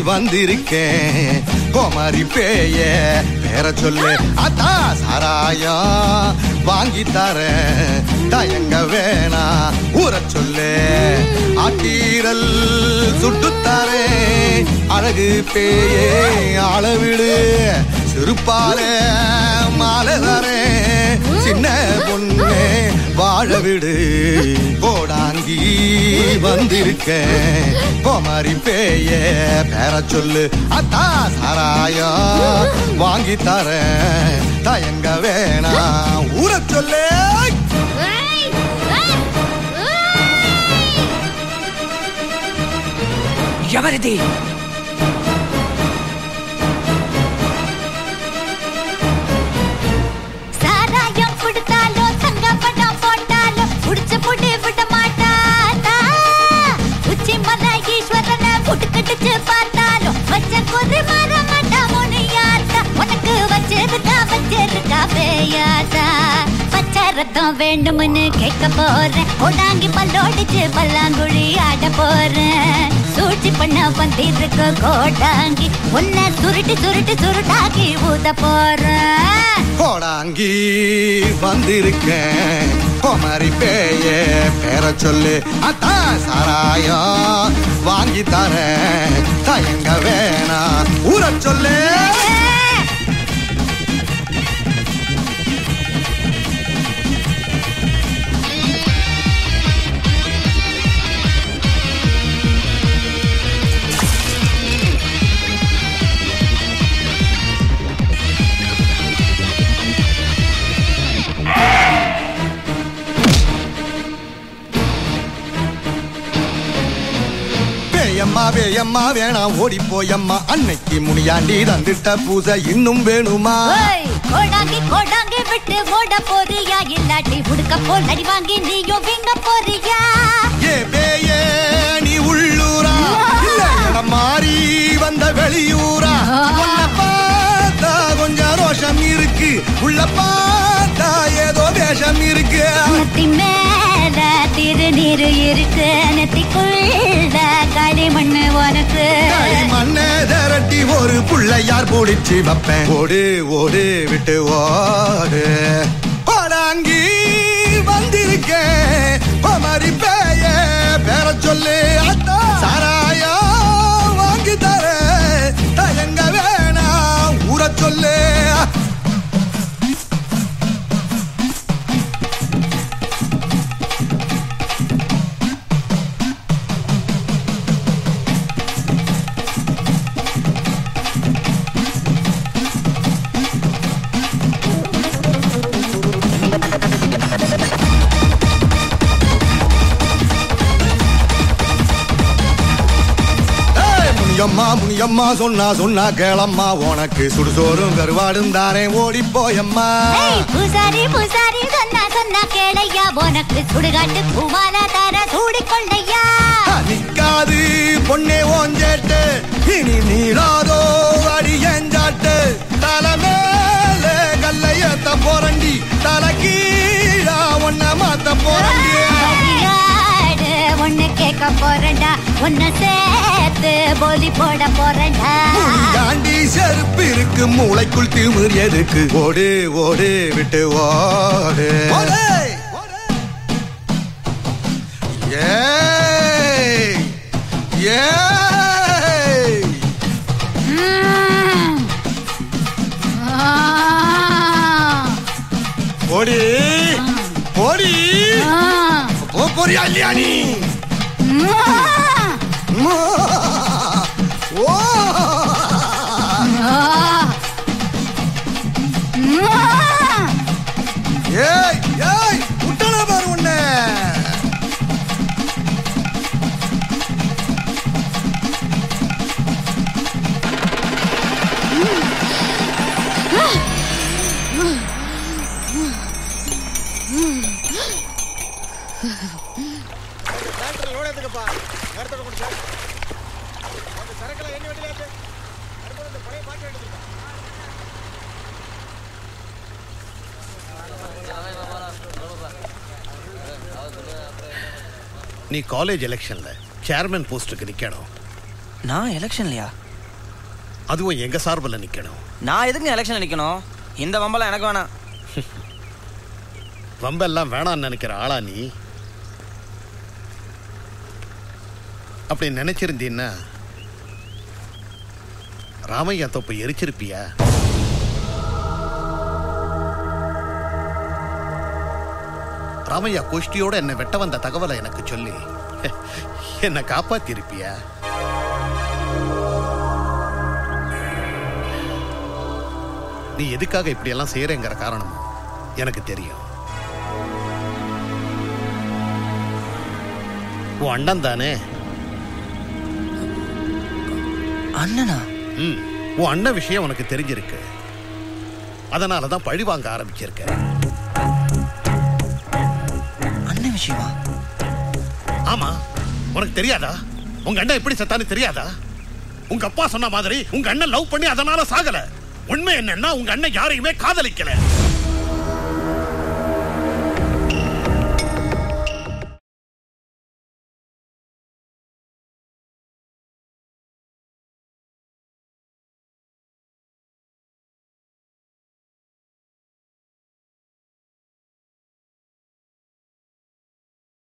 வந்திருக்கேன் கோமாரி பேய பேர சொல்லு அத்தா சாராயம் வாங்கி தரேன் தயங்க வேணா ஊற சொல்லு ஆட்டீரல் சுட்டுத்தாரேன் அழகு பேயே அளவிடு சிறுப்பாலே மாலை தரேன் சின்ன பொண்ணே வாழ விடு கோடாங்கி வந்திருக்கேன் கோமாரி பேய பேர சொல்லு அத்தா சாராயம் வாங்கி தரேன் தயங்க வேணாம் ஊற சொல்லு ఎవరిది சாராயம் குடுத்தாலும் தங்க படம் போட்டாலும் புடிச்சு புடி விட மாட்டாதா உச்சி மல ஈஸ்வரனை புட்டுக்கடிச்சு பார்த்தாலும் வச்ச குறி மர மாட்டாமுனியாத்தா உனக்கு வச்சிருக்கா வச்சிருக்கா பேயாத்தா பச்சை ரத்தம் வேண்டும்னு கேட்க போறேன் கொடாங்கி பல்லோடிச்சு பல்லாங்குழி ஆட போறேன் சூழ்ச்சி பண்ண வந்திருக்க கோடாங்கி உன்னை சுருட்டி சுருட்டி சுருட்டாக்கி ஊத போறேன் கோடாங்கி வந்திருக்கேன் கோமாரி பேய பேர சொல்லு அத்தா சாராயம் வாங்கி தரேன் தயங்க வேணாம் ஊற சொல்லு பேயம்மா பேயம்மா வேணாம் ஓடி போயம்மா அன்னைக்கு முனியாண்டி தந்துட்ட பூசை இன்னும் வேணுமா ஓய், கோடாங்கி கோடாங்கி விட்டு ஓட போறியா இல்லாட்டி உடுக்க போல் அடி வாங்கி நீயும் வீங்க போறியா ஏ பேயே நீ உள்ளூரா இல்ல இடம் மாறி வந்த வெளியூரா உன்னை பார்த்தா கொஞ்சம் ரோஷம் இருக்கு உள்ள பார்த்தா ஏதோ வேஷம் இருக்கு முட்டி மேல திருநீரு இருக்கு நெத்திக்குள்ள களிமண்ணு உனக்கு மண்ணை திரட்டி ஒரு புள்ளையார் பிடிச்சு வைப்பேன் ஓடு ஓடு விட்டு ஓடு ஓடாங்கி வந்திருக்கேன் குமரி பேய பேர சொல்லு அத்தா சாராயா வாங்கி தர தயங்க வேணாம் ஊற சொல்லு ஏய், முனியம்மா முனியம்மா சொன்னா சொன்னா கேளம்மா உனக்கு சுடுசோறும் கருவாடும் தாரேன் ஓடி போயம்மா ஏய், பூசாரி பூசாரி சொன்னா சொன்னா கேளையா உனக்கு சுடுகாட்டு பூமால தர சூடிக்கொள்ளையா நிக்காது பொண்ணே ஓஞ்சேட்டு இனி நீராதோ அடி எஞ்சாட்டு தலை மேல கல்லையத்த போறண்டி தலை கீழா ஒன்ன மாத்த போறண்டி மரியாடு ஒண்ணு கேட்க போறேன்டா உன்னை சேர்த்து போலி போட போறேன்டா தாண்டி செருப்பு இருக்கு மூளைக்குள் திமிர் எதுக்கு ஓடு ஓடு விட்டு ஓடு ஏய் ஏய் ம். ஆ. ஓடி ஓடி ஆ. போ போறியா இல்லையா நீ ஆ. ஓ ஆ. ஆ. ஏய் ஏய் விட்டல பாரு உன்னை நீ காலேஜ் எலெக்ஷன்ல சேர்மன் போஸ்டுக்கு நிக்கணும் நான் எலெக்ஷன்லையா அதுவும் எங்க சார்பில் நிக்கணும் நான் எதுக்கு எலெக்ஷன் நிக்கணும் இந்த வம்பெல்லாம் எனக்கு வேணாம் வம்பெல்லாம் வேணாம்னு நினைக்கிற ஆளா நீ அப்படி நினைச்சிருந்தீன்னா ராமையா தொப்பை எரிச்சிருப்பியா ராமையா கோஷ்டியோட என்னை வெட்ட வந்த தகவலை எனக்கு சொல்லி என்னை காப்பாத்திருப்பியா நீ எதுக்காக இப்படியெல்லாம் செய்யறேங்கிற காரணம் எனக்கு தெரியும் உன் அண்ணன் தானே அண்ணனா ம் உன் அண்ணன் விஷயம் உனக்கு தெரிஞ்சிருக்கு அதனால தான் பழி வாங்க ஆரம்பிச்சிருக்க அண்ணன் விஷயமா ஆமா உனக்கு தெரியாதா உங்க அண்ணன் எப்படி செத்தான்னு தெரியாதா உங்க அப்பா சொன்ன மாதிரி உங்க அண்ணன் லவ் பண்ணி அதனால சாகல உண்மை என்னன்னா உங்க அண்ணன் யாரையுமே காதலிக்கல